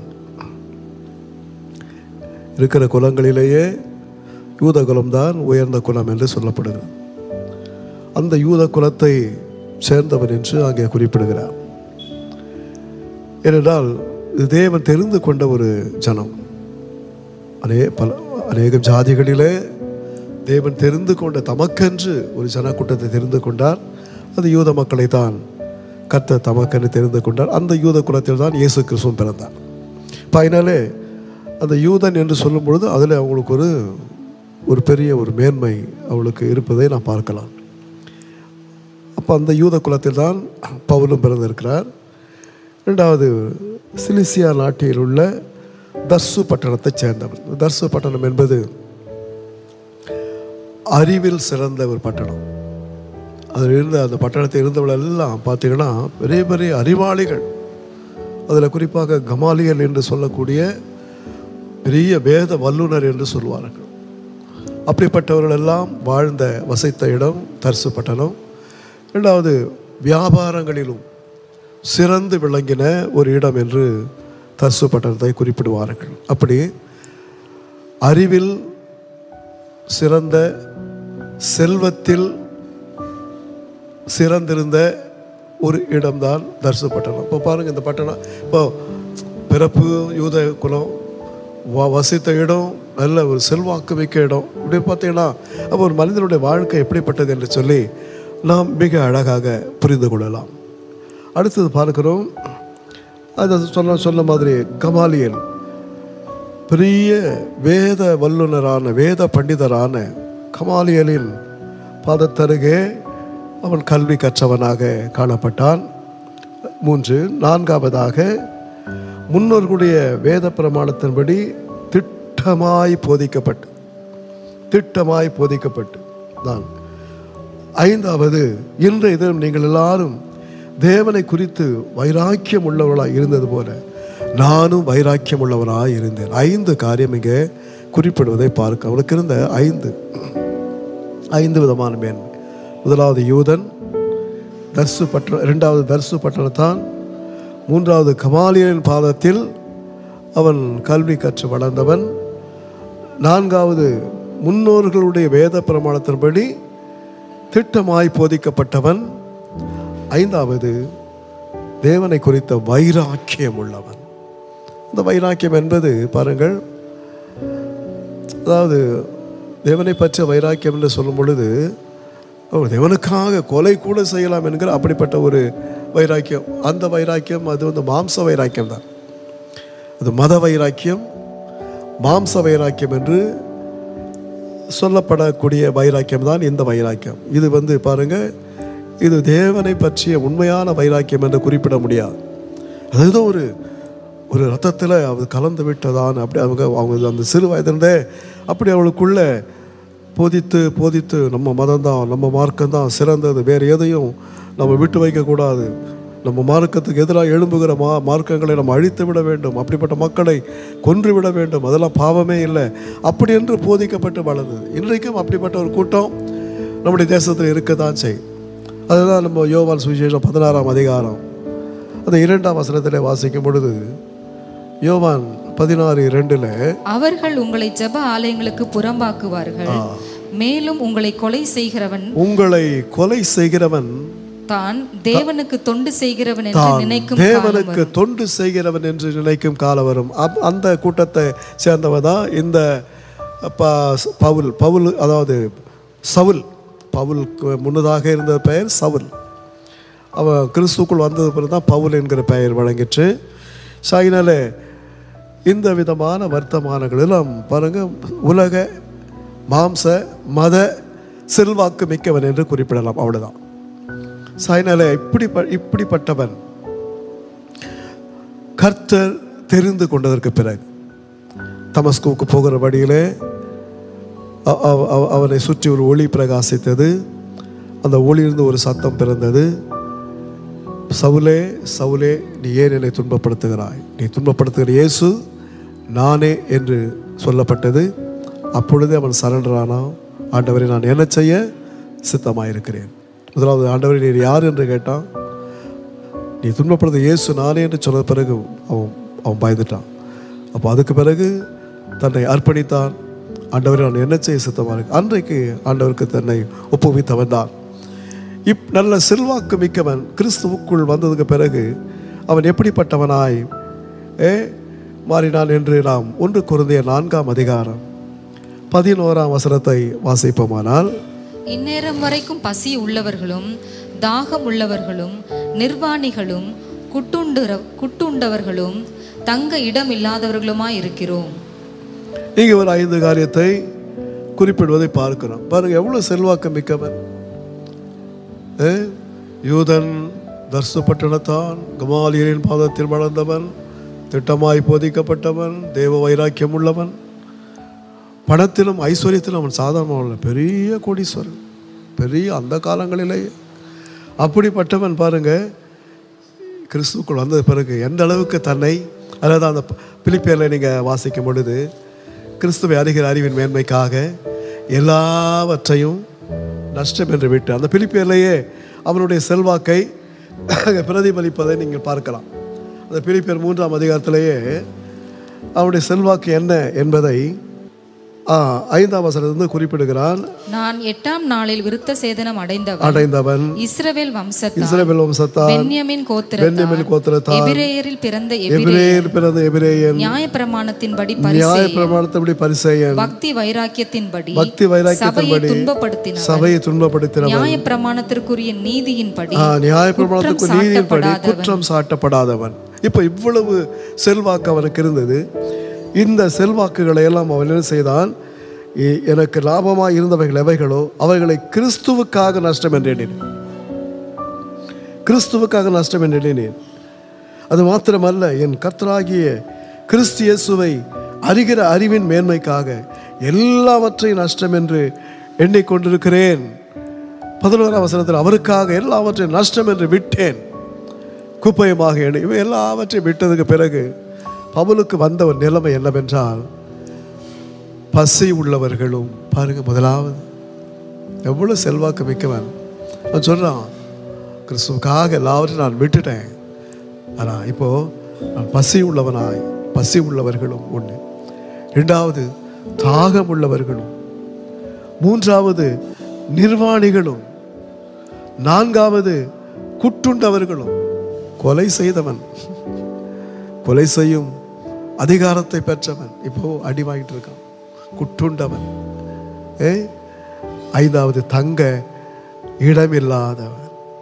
இருக்கிற குலங்களிலேயே யூத குலம்தான் உயர்ந்த குலம் என்று சொல்லப்படுகிறது அந்த யூத குலத்தை சேர்ந்தவன் என்று அங்கே குறிப்பிடுகிறார் ஏனென்றால் இது தேவன் தெரிந்து கொண்ட ஒரு ஜனம் அநே பல அநேக ஜாதிகளிலே தேவன் தெரிந்து கொண்ட தமக்கென்று ஒரு ஜனக்கூட்டத்தை தெரிந்து கொண்டார் அது யூத மக்களை தான் கத்த தமக்கென்று தெரிந்து கொண்டார் அந்த யூத குலத்தில் தான் இயேசு கிறிஸ்துவும் பிறந்தார் இப்போ அதனாலே அந்த யூதன் என்று சொல்லும் பொழுது அதில் அவங்களுக்கு ஒரு ஒரு பெரிய ஒரு மேன்மை அவளுக்கு இருப்பதை நாம் பார்க்கலாம் அப்போ அந்த யூத குலத்தில் தான் பவுலும் பிறந்திருக்கிறார் இரண்டாவது சிலிசியா நாட்டில் உள்ள தர்சு பட்டணத்தைச் சேர்ந்தவர் தர்சு பட்டணம் என்பது அறிவில் சிறந்த ஒரு பட்டணம் அதில் இருந்த அந்த பட்டணத்தில் இருந்தவர்கள் எல்லாம் பார்த்தீங்கன்னா பெரிய பெரிய அறிவாளிகள் அதில் குறிப்பாக கமாலியல் என்று சொல்லக்கூடிய பெரிய வேத வல்லுனர் என்று சொல்வார்கள் அப்படிப்பட்டவர்கள் எல்லாம் வாழ்ந்த வசித்த இடம் தர்சு பட்டணம் இரண்டாவது வியாபாரங்களிலும் சிறந்து விளங்கின ஒரு இடம் என்று தர்சு பட்டணத்தை குறிப்பிடுவார்கள் அப்படி அறிவில் சிறந்த செல்வத்தில் சிறந்திருந்த ஒரு இடம்தான் தர்சு பட்டணம் இப்போ பாருங்கள் இந்த பட்டணம் இப்போ பிறப்பு யூத குலம் வ வசித்த இடம் நல்ல ஒரு செல்வாக்கு மிக்க இடம் இப்படி பார்த்தீங்கன்னா அப்போ ஒரு மனிதனுடைய வாழ்க்கை எப்படிப்பட்டது என்று சொல்லி நாம் மிக அழகாக புரிந்து கொள்ளலாம் அடுத்தது பார்க்கிறோம் அது சொன்ன சொன்ன மாதிரி கமாலியல் பெரிய வேத வல்லுனரான வேத பண்டிதரான கமாலியலின் பாதத்தருகே அவன் கல்வி கற்றவனாக காணப்பட்டான் மூன்று நான்காவதாக முன்னோர்களுடைய வேத பிரமாணத்தின்படி திட்டமாய் போதிக்கப்பட்டு திட்டமாய் போதிக்கப்பட்டு தான் ஐந்தாவது இன்றைய தினம் நீங்கள் எல்லாரும் தேவனை குறித்து வைராக்கியம் உள்ளவர்களாக இருந்தது போல நானும் வைராக்கியம் உள்ளவராக இருந்தேன் ஐந்து காரியம் இங்கே குறிப்பிடுவதை பார்க்க அவனுக்கு இருந்த ஐந்து ஐந்து விதமான மேன்மை முதலாவது யூதன் தர்சு பட்ட இரண்டாவது தர்சு பட்டணத்தான் மூன்றாவது கமாலியலின் பாதத்தில் அவன் கல்வி கற்று வளர்ந்தவன் நான்காவது முன்னோர்களுடைய வேத பிரமாணத்தின்படி திட்டமாய் போதிக்கப்பட்டவன் ஐந்தாவது தேவனை குறித்த வைராக்கியம் உள்ளவன் இந்த வைராக்கியம் என்பது பாருங்கள் அதாவது தேவனை பற்றிய வைராக்கியம் என்று சொல்லும் பொழுது அவர் தேவனுக்காக கொலை கூட செய்யலாம் என்கிற அப்படிப்பட்ட ஒரு வைராக்கியம் அந்த வைராக்கியம் அது வந்து மாம்ச வைராக்கியம் தான் அது மத வைராக்கியம் மாம்ச வைராக்கியம் என்று சொல்லப்படக்கூடிய வைராக்கியம் தான் இந்த வைராக்கியம் இது வந்து பாருங்க இது தேவனை பற்றிய உண்மையான வைராக்கியம் என்று குறிப்பிட முடியாது அதுதான் ஒரு ஒரு ரத்தத்தில் அது கலந்து விட்டதான் அப்படி அவங்க அவங்க அந்த சிறு வயதிலிருந்தே அப்படி அவளுக்குள்ள போதித்து போதித்து நம்ம மதம்தான் நம்ம மார்க்கம்தான் சிறந்தது வேறு எதையும் நம்ம விட்டு வைக்கக்கூடாது நம்ம மார்க்கத்துக்கு எதிராக எழும்புகிற மா மார்க்கங்களை நம்ம அழித்து விட வேண்டும் அப்படிப்பட்ட மக்களை கொன்று விட வேண்டும் அதெல்லாம் பாவமே இல்லை அப்படி என்று போதிக்கப்பட்டு வளர்ந்தது இன்றைக்கும் அப்படிப்பட்ட ஒரு கூட்டம் நம்முடைய தேசத்தில் இருக்க தான் செய்யும் அதுதான் நம்ம யோவான் சுவிசேஷம் பதினாறாம் அதிகாரம் அந்த இரண்டாம் வசனத்தில் வாசிக்கும் பொழுது யோவான் பதினாறு இரண்டுல அவர்கள் உங்களை ஜெப ஆலயங்களுக்கு புறம்பாக்குவார்கள் மேலும் உங்களை கொலை செய்கிறவன் உங்களை கொலை செய்கிறவன் தான் தேவனுக்கு தொண்டு செய்கிறவன் என்று தான் நினைக்கும் காலம் தேவனுக்கு தொண்டு செய்கிறவன் என்று நினைக்கும் காலம் வரும் அப்- அந்த கூட்டத்தை சேர்ந்தவன் தான் இந்த ப- பவுல் பவுல் அதாவது சவுல் பவுலுக்கு முன்னதாக இருந்த பெயர் சவுல் அவன் கிறிஸ்துக்குள் வந்தது பிறகு தான் பவுல் என்கிற பெயர் வழங்கிற்று ஸோ அதனால இந்த விதமான வர்த்தமானங்கள் எல்லாம் பாருங்க உலக மாம்ச மத செல்வாக்கு மிக்கவன் என்று குறிப்பிடலாம் அவ்வளவுதான் சாய்னால இப்படி இப்படிப்பட்டவன் கர்த்தர் தெரிந்து கொண்டதற்கு பிறகு தமஸ்குவுக்கு போகிற வழியிலே அ- அவ- அவ- அவனை சுற்றி ஒரு ஒளி பிரகாசித்தது அந்த ஒளியிலிருந்து ஒரு சத்தம் பிறந்தது சவுலே சவுலே நீ ஏன் என்னை துன்பப்படுத்துகிறாய் நீ துன்பப்படுத்துகிற இயேசு நானே என்று சொல்லப்பட்டது அப்பொழுதே அவன் சரண்டரானான் ஆண்டவரை நான் என்ன செய்ய சித்தமாயிருக்கிறேன் முதலாவது ஆண்டவரை நீர் யார் என்று கேட்டான் நீ துன்பப்படுத்த இயேசு நானே என்று சொன்ன பிறகு அவன் அவன் பயந்துட்டான் அப்போ அதுக்கு பிறகு தன்னை அர்ப்பணித்தான் ஆண்டவரை நான் என்ன செய்ய சித்தமாக இருக்கு அன்றைக்கு ஆண்டவருக்கு தன்னை ஒப்புவித்தவன் தான் இப் நல்ல செல்வாக்கு மிக்கவன் கிறிஸ்துவுக்குள் வந்ததுக்கு பிறகு அவன் எப்படிப்பட்டவனாய் ஏ மாறினான் என்று நாம் ஒன்று குருந்திய நான்காம் அதிகாரம் பதினோராம் வசனத்தை வாசிப்போமானால் இந்நேரம் வரைக்கும் பசி உள்ளவர்களும் தாகம் உள்ளவர்களும் நிர்வாணிகளும் குட்டுண்டுற குட்டுண்டவர்களும் தங்க இடம் இல்லாதவர்களுமாய் இருக்கிறோம் இங்கே ஒரு ஐந்து காரியத்தை குறிப்பிடுவதை பார்க்கிறோம் பாருங்க எவ்வளவு செல்வாக்கு மிக்கவன் ஏ? யூதன் தர்சு பட்டணத்தான் கமாலியரின் பாதத்தில் வளர்ந்தவன் திட்டமாய் போதிக்கப்பட்டவன் தேவ வைராக்கியம் உள்ளவன் பணத்திலும் ஐஸ்வர்யத்திலும் அவன் சாதாரண பெரிய கோடீஸ்வரன் பெரிய அந்த காலங்களிலே அப்படிப்பட்டவன் பாருங்க கிறிஸ்துக்குள் வந்த பிறகு எந்த அளவுக்கு தன்னை அதாவது அந்த பிலிப்பியரில் நீங்கள் வாசிக்கும் பொழுது கிறிஸ்துவை அறிகிற அறிவின் மேன்மைக்காக எல்லாவற்றையும் நஷ்டம் என்று விட்டு அந்த பிலிப்பியர்லேயே அவனுடைய செல்வாக்கை பிரதிபலிப்பதை நீங்கள் பார்க்கலாம் அந்த பிலிப்பியர் மூன்றாம் அதிகாரத்திலேயே அவனுடைய செல்வாக்கு என்ன என்பதை ஆ, ஐந்தாம் வசனத்திலிருந்து குறிப்பிடுகிறான் நான் எட்டாம் நாளில் விருத்த சேதனம் அடைந்தவன் அடைந்தவன் இஸ்ரவேல் வம்சத்தார் இஸ்ரவேல் வம்சத்தார் பென்யமின் பென்யமின் கோத்திரத்தார் கோத்திரத்தார் எபிரேயரில் பிறந்த எபிரே எபிரேயர் பிறந்த எபிரேயன் நியாய பிரமாணத்தின்படி நியாய பரிசேயன் பிரமாணத்தபடி பரிசெயன் பக்தி வைராக்கியத்தின்படி பக்தி சபையை வைராக்கியத்தின்படி துன்பப்படுத்தினவன் சபையை துன்பப்படுத்தினவன் நியாய பிரமாணத்திற்குரிய நீதியின்படி ஆ, நியாய பிரமாணத்துக்கு குற்றம் நீதியின்படி சாட்டப்படாதவன். குற்றம் சாட்டப்படாதவன் இப்போ இவ்வளவு செல்வாக்கு அவனுக்கு இருந்தது இந்த செல்வாக்குகளை எல்லாம் அவன் என்ன செய்தான் எ- எனக்கு லாபமாக இருந்தவைகள் எவைகளோ அவைகளை கிறிஸ்துவுக்காக நஷ்டம் என்று எண்ணினேன் கிறிஸ்துவுக்காக நஷ்டம் என்று எண்ணினேன் அது மாத்திரமல்ல என் கர்த்தராகிய கிறிஸ்து இயேசுவை அறிகிற அறிவின் மேன்மைக்காக எல்லாவற்றையும் நஷ்டம் என்று எண்ணிக்கொண்டிருக்கிறேன் பதினோராம் வசனத்தில் அவருக்காக எல்லாவற்றையும் நஷ்டம் என்று விட்டேன் குப்பையமாக எண்ணி இவை எல்லாவற்றையும் விட்டதுக்கு பிறகு பவுலுக்கு வந்த ஒரு நிலைமை என்னவென்றால் பசி உள்ளவர்களும் பாருங்க முதலாவது எவ்வளோ செல்வாக்கு மிக்கவன் அவன் சொல்கிறான் கிறிஸ்துவுக்காக எல்லாவற்றையும் நான் விட்டுட்டேன் ஆனால் இப்போ நான் பசி உள்ளவனாய் பசி உள்ளவர்களும் ஒன்று ரெண்டாவது தாகம் உள்ளவர்களும் மூன்றாவது நிர்வாணிகளும் நான்காவது குட்டுண்டவர்களும் கொலை செய்தவன் கொலை செய்யும் அதிகாரத்தை பெற்றவன் இப்போ அடி வாங்கிட்டு இருக்கான் குட்டுண்டவன் ஏ ஐந்தாவது தங்க இடமில்லாதவன்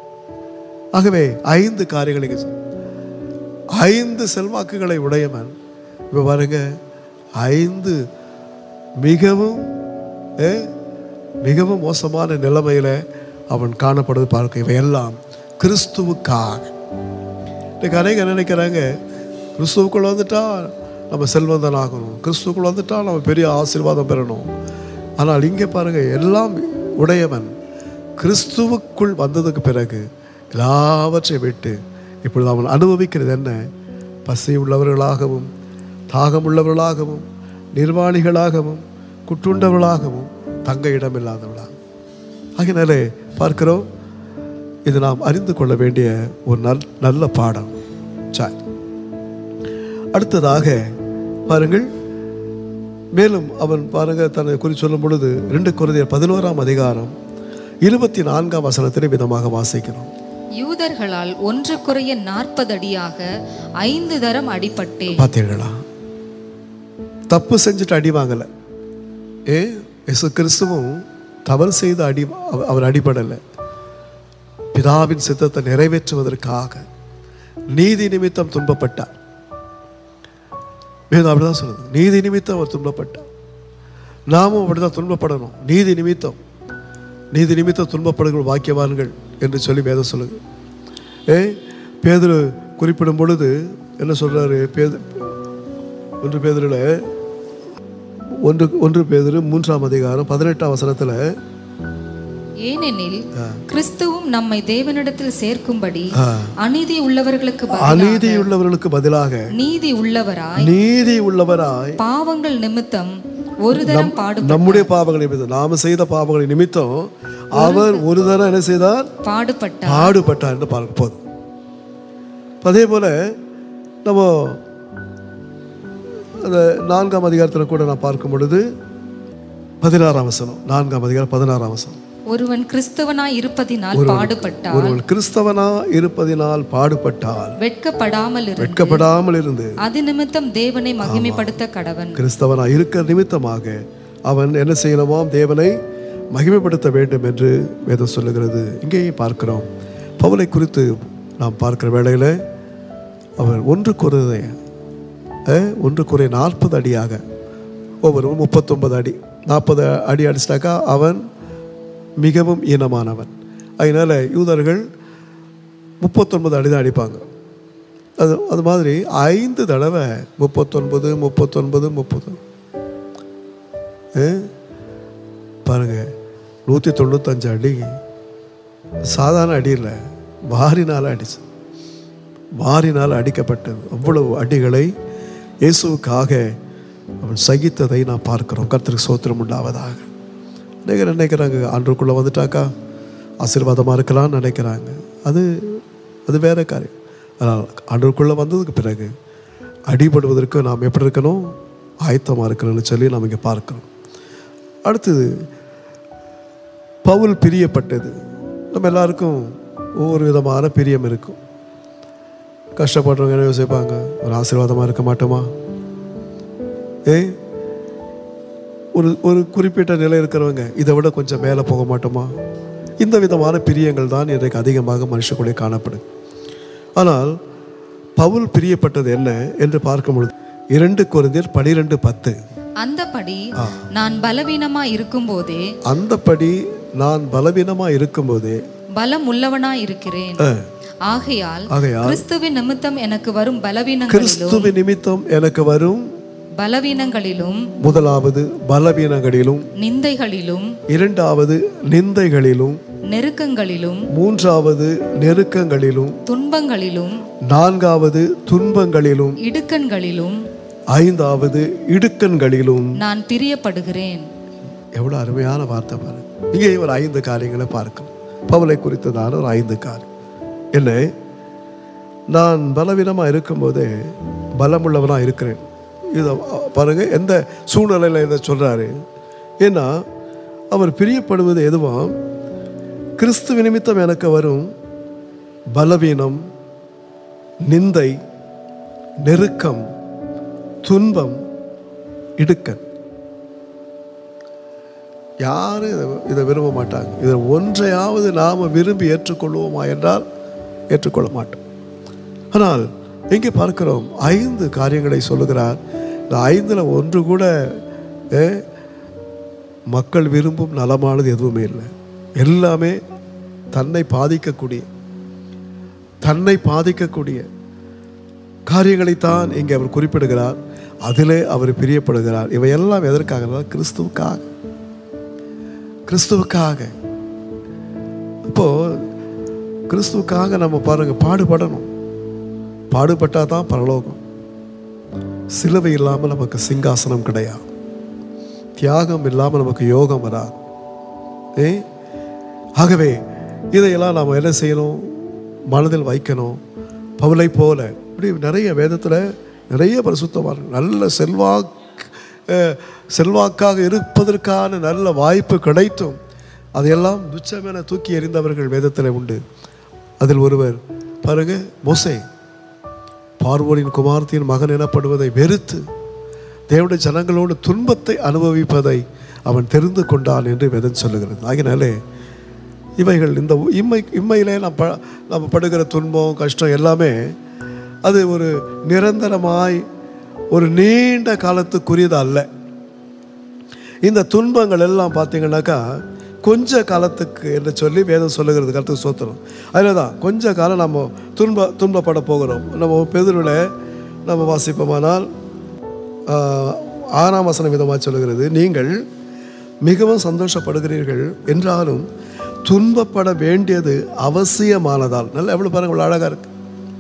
ஆகவே ஐந்து காரியங்களை இங்க சொல்~ ஐந்து செல்வாக்குகளை உடையவன் இப்போ பாருங்க ஐந்து மிகவும் ஏ, மிகவும் மோசமான நிலைமையில அவன் காணப்படுவது பார்க்க இவையெல்லாம் கிறிஸ்துவுக்காக இன்னைக்கு அநேக நினைக்கிறாங்க கிறிஸ்துவுக்குள்ள வந்துட்டா நம்ம செல்வந்தன் ஆகணும் கிறிஸ்துவுக்குள்ள வந்துட்டா நம்ம பெரிய ஆசீர்வாதம் பெறணும் ஆனால் இங்கே பாருங்க எல்லாம் உடையவன் கிறிஸ்துவுக்குள் வந்ததுக்கு பிறகு எல்லாவற்றையும் விட்டு இப்பொழுது அவன் அனுபவிக்கிறது என்ன பசி உள்ளவர்களாகவும் தாகம் உள்ளவர்களாகவும் நிர்வாணிகளாகவும் குற்றுண்டவர்களாகவும் தங்க இடமில்லாதவர்களாகவும் ஆகினாலே பார்க்கிறோம் இது நாம் அறிந்து கொள்ள வேண்டிய ஒரு நல் நல்ல பாடம் சரி அடுத்ததாக பாருங்கள் மேலும் அவன் பாருங்க தன்னை குறி சொல்லும் பொழுது ரெண்டு குருதியர் பதினோராம் அதிகாரம் இருபத்தி நான்காம் வசனத்திலே விதமாக வாசிக்கிறோம் யூதர்களால் ஒன்று குறைய நாற்பது அடியாக ஐந்து தரம் அடிபட்டேன் பார்த்தீர்களா தப்பு செஞ்சுட்டு அடி வாங்கலை ஏ இயேசு கிறிஸ்துவும் தவறு செய்து அடி அவ- அவர் அடிபடலை பிதாவின் சித்தத்தை நிறைவேற்றுவதற்காக நீதி நிமித்தம் துன்பப்பட்டார் வேதம் அப்படிதான் சொல்லுது நீதி நிமித்தம் அவர் துன்பப்பட்டார் நாமும் அப்படிதான் துன்பப்படணும் நீதி நிமித்தம் நீதி நிமித்தம் துன்பப்படுகிற வாக்கியவான்கள் என்று சொல்லி வேதம் சொல்லுது ஏ பேதுரு குறிப்பிடும் பொழுது என்ன சொல்றாரு பேது ஒன்று பேதுருல ஒன்று ஒன்று பேதுரு மூன்றாம் அதிகாரம் பதினெட்டாம் வசனத்துல ஏனெனில் கிறிஸ்துவும் நம்மை தேவனிடத்தில் சேர்க்கும்படி ஆ. அநீதி உள்ளவர்களுக்கு பதிலாக அநீதி உள்ளவர்களுக்கு பதிலாக நீதி உள்ளவராய் நீதி உள்ளவராய் பாவங்கள் நிமித்தம் ஒரு தரம் பாடு நம்முடைய பாவங்களை நிமித்தம் நாம செய்த பாவங்களை நிமித்தம் அவர் ஒரு தரம் என்ன செய்தார் பாடுபட்டார் பாடுபட்டார் என்று பார்க்க போதும் அதே போல நம்ம அந்த நான்காம் அதிகாரத்தில் கூட நான் பார்க்கும் பொழுது பதினாறாம் வசனம் நான்காம் அதிகாரம் பதினாறாம் வசனம் ஒருவன் கிறிஸ்தவனாய் இருப்பதினால் பாடுபட்டார் ஒருவன் கிறிஸ்தவனா இருப்பதினால் பாடுபட்டால் வெட்கப்படாமல் இருந்து வெட்கப்படாமல் இருந்து அது நிமித்தம் தேவனை மகிமைப்படுத்த கடவன் கிறிஸ்தவனா இருக்க நிமித்தமாக அவன் என்ன செய்யணுமாம் தேவனை மகிமைப்படுத்த வேண்டும் என்று வேதம் சொல்லுகிறது இங்கேயும் பார்க்கிறோம் பவுலை குறித்து நாம் பார்க்கிற வேளையில் அவன் ஒன்று குறை ஒன்று குறை நாற்பது அடியாக ஒவ்வொரு முப்பத்தொன்பது அடி நாற்பது அடி அடிச்சிட்டாக்கா அவன் மிகவும் ஈனமானவன் அதனால் யூதர்கள் முப்பத்தொன்பது அடி தான் அடிப்பாங்க அது அது மாதிரி ஐந்து தடவை முப்பத்தொன்பது முப்பத்தொன்பது முப்பது பாருங்க நூற்றி தொண்ணூத்தஞ்சு அடி சாதாரண அடி இல்லை மாறினால அடிச்சு வாரினால் அடிக்கப்பட்டது அவ்வளவு அடிகளை இயேசுவுக்காக அவன் சகித்ததை நான் பார்க்கிறோம் கர்த்தருக்கு சோத்திரம் உண்டாவதாக அநேகர் நினைக்கிறாங்க ஆண்டுக்குள்ளே வந்துட்டாக்கா ஆசீர்வாதமாக இருக்கலாம்னு நினைக்கிறாங்க அது அது வேற காரியம் ஆனால் ஆண்டுக்குள்ளே வந்ததுக்கு பிறகு அடிபடுவதற்கு நாம் எப்படி இருக்கணும் ஆயத்தமாக இருக்கணும்னு சொல்லி நாம் இங்கே பார்க்கிறோம் அடுத்தது பவுல் பிரியப்பட்டது நம்ம எல்லாருக்கும் ஒவ்வொரு விதமான பிரியம் இருக்கும் கஷ்டப்படுறவங்க என்ன யோசிப்பாங்க ஒரு ஆசீர்வாதமாக இருக்க மாட்டோமா ஏ ஒரு ஒரு குறிப்பிட்ட நிலை இருக்கிறவங்க இதை விட கொஞ்சம் மேலே போக மாட்டோமா இந்த விதமான பிரியங்கள் தான் இன்றைக்கு அதிகமாக மனுஷக்குள்ளே காணப்படுது ஆனால் பவுல் பிரியப்பட்டது என்ன என்று பார்க்கும் பொழுது இரண்டு குருந்தியர் பனிரெண்டு பத்து அந்தபடி நான் பலவீனமா இருக்கும்போதே அந்தப்படி நான் பலவீனமாக இருக்கும்போதே பலம் உள்ளவனா இருக்கிறேன் ஆகையால் ஆகையால் கிறிஸ்துவின் நிமித்தம் எனக்கு வரும் பலவீனங்களிலும் கிறிஸ்துவ நிமித்தம் எனக்கு வரும் பலவீனங்களிலும் முதலாவது பலவீனங்களிலும் நிந்தைகளிலும் இரண்டாவது நிந்தைகளிலும் நெருக்கங்களிலும் மூன்றாவது நெருக்கங்களிலும் துன்பங்களிலும் நான்காவது துன்பங்களிலும் இடுக்கண்களிலும் ஐந்தாவது இடுக்கண்களிலும் நான் பிரியப்படுகிறேன் எவ்வளோ அருமையான வார்த்தை பாரு இங்கே ஒரு ஐந்து காரியங்களை பார்க்கணும் பவுலை குறித்ததான ஒரு ஐந்து காரியம் என்ன நான் பலவீனமாக இருக்கும்போதே பலமுள்ளவனாக இருக்கிறேன் இதை பாருங்க எந்த சூழ்நிலையில் இதை சொல்கிறாரு ஏன்னா அவர் பிரியப்படுவது எதுவும் கிறிஸ்துவ நிமித்தம் எனக்கு வரும் பலவீனம் நிந்தை நெருக்கம் துன்பம் இடுக்கன் யாரும் இதை இதை விரும்ப மாட்டாங்க இதில் ஒன்றையாவது நாம் விரும்பி ஏற்றுக்கொள்வோமா என்றால் ஏற்றுக்கொள்ள மாட்டோம் ஆனால் எங்கே பார்க்கிறோம் ஐந்து காரியங்களை சொல்லுகிறார் இந்த ஐந்தில் ஒன்று கூட ஏ, மக்கள் விரும்பும் நலமானது எதுவுமே இல்லை எல்லாமே தன்னை பாதிக்கக்கூடிய தன்னை பாதிக்கக்கூடிய காரியங்களைத்தான் இங்கே அவர் குறிப்பிடுகிறார் அதிலே அவர் பிரியப்படுகிறார் இவையெல்லாம் எதற்காக கிறிஸ்துவுக்காக கிறிஸ்துவுக்காக அப்போ கிறிஸ்துவுக்காக நம்ம பாருங்க பாடுபடணும் பாடுபட்டா தான் பரலோகம் சிலுவை இல்லாமல் நமக்கு சிங்காசனம் கிடையாது தியாகம் இல்லாமல் நமக்கு யோகம் வராது ஏ ஆகவே இதையெல்லாம் நாம் என்ன செய்யணும் மனதில் வைக்கணும் பவுலை போல இப்படி நிறைய வேதத்தில் நிறைய பரிசுத்தமாக நல்ல செல்வாக்கு அஹ், செல்வாக்காக இருப்பதற்கான நல்ல வாய்ப்பு கிடைத்தும் அதையெல்லாம் துச்சமென தூக்கி எறிந்தவர்கள் வேதத்தில் உண்டு அதில் ஒருவர் பாருங்க மோசே பார்வோனின் குமாரத்தின் மகன் எனப்படுவதை வெறுத்து தேவனுடைய ஜனங்களோடு துன்பத்தை அனுபவிப்பதை அவன் தெரிந்து கொண்டான் என்று வேதம் சொல்லுகிறது ஆகினாலே இவைகள் இந்த இம்மை இம்மையிலே நாம் ப நம்ம படுகிற துன்பம் கஷ்டம் எல்லாமே அது ஒரு நிரந்தரமாய் ஒரு நீண்ட காலத்துக்குரியது அல்ல இந்த துன்பங்கள் எல்லாம் பார்த்தீங்கன்னாக்கா கொஞ்ச காலத்துக்கு என்று சொல்லி வேதம் சொல்லுகிறது கருத்துக்கு சோத்திரம் அதில் தான் கொஞ்ச காலம் நம்ம துன்ப துன்பப்பட போகிறோம் நம்ம பெதிரில் நம்ம வாசிப்போமானால் ஆஹ், ஆறாம் வசனம் விதமாக சொல்லுகிறது நீங்கள் மிகவும் சந்தோஷப்படுகிறீர்கள் என்றாலும் துன்பப்பட வேண்டியது அவசியமானதால் நல்லா எவ்வளோ பாருங்க இவ்வளோ அழகாக இருக்கு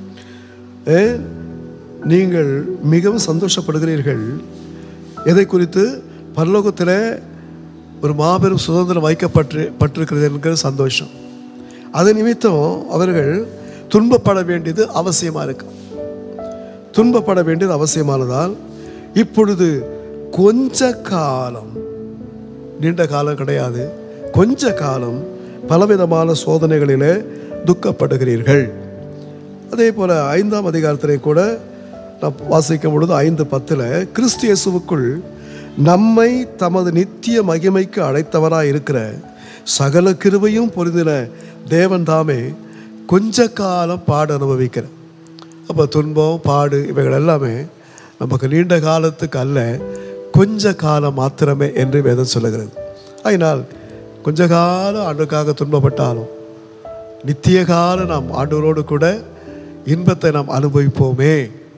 ஏ, நீங்கள் மிகவும் சந்தோஷப்படுகிறீர்கள் எதை குறித்து பரலோகத்தில் ஒரு மாபெரும் சுதந்திரம் வைக்கப்பட்டு பட்டிருக்கிறது என்கிற சந்தோஷம் அது நிமித்தம் அவர்கள் துன்பப்பட வேண்டியது அவசியமாக இருக்கு துன்பப்பட வேண்டியது அவசியமானதால் இப்பொழுது கொஞ்ச காலம் நீண்ட காலம் கிடையாது கொஞ்ச காலம் பலவிதமான சோதனைகளிலே துக்கப்படுகிறீர்கள் அதே போல் ஐந்தாம் அதிகாரத்திலே கூட நாம் வாசிக்கும் பொழுது ஐந்து பத்தில் கிறிஸ்து இயேசுவுக்குள் நம்மை தமது நித்திய மகிமைக்கு அழைத்தவராய் இருக்கிற சகல கிருபையும் பொருந்தின தேவன் தாமே கொஞ்ச காலம் பாடு அனுபவிக்கிற அப்போ துன்பம் பாடு இவைகள் எல்லாமே நமக்கு நீண்ட காலத்துக்கு அல்ல கொஞ்ச காலம் மாத்திரமே என்று வேதம் சொல்லுகிறது அதனால் கொஞ்ச காலம் ஆண்டுக்காக துன்பப்பட்டாலும் நித்திய காலம் நாம் ஆண்டவரோடு கூட இன்பத்தை நாம் அனுபவிப்போமே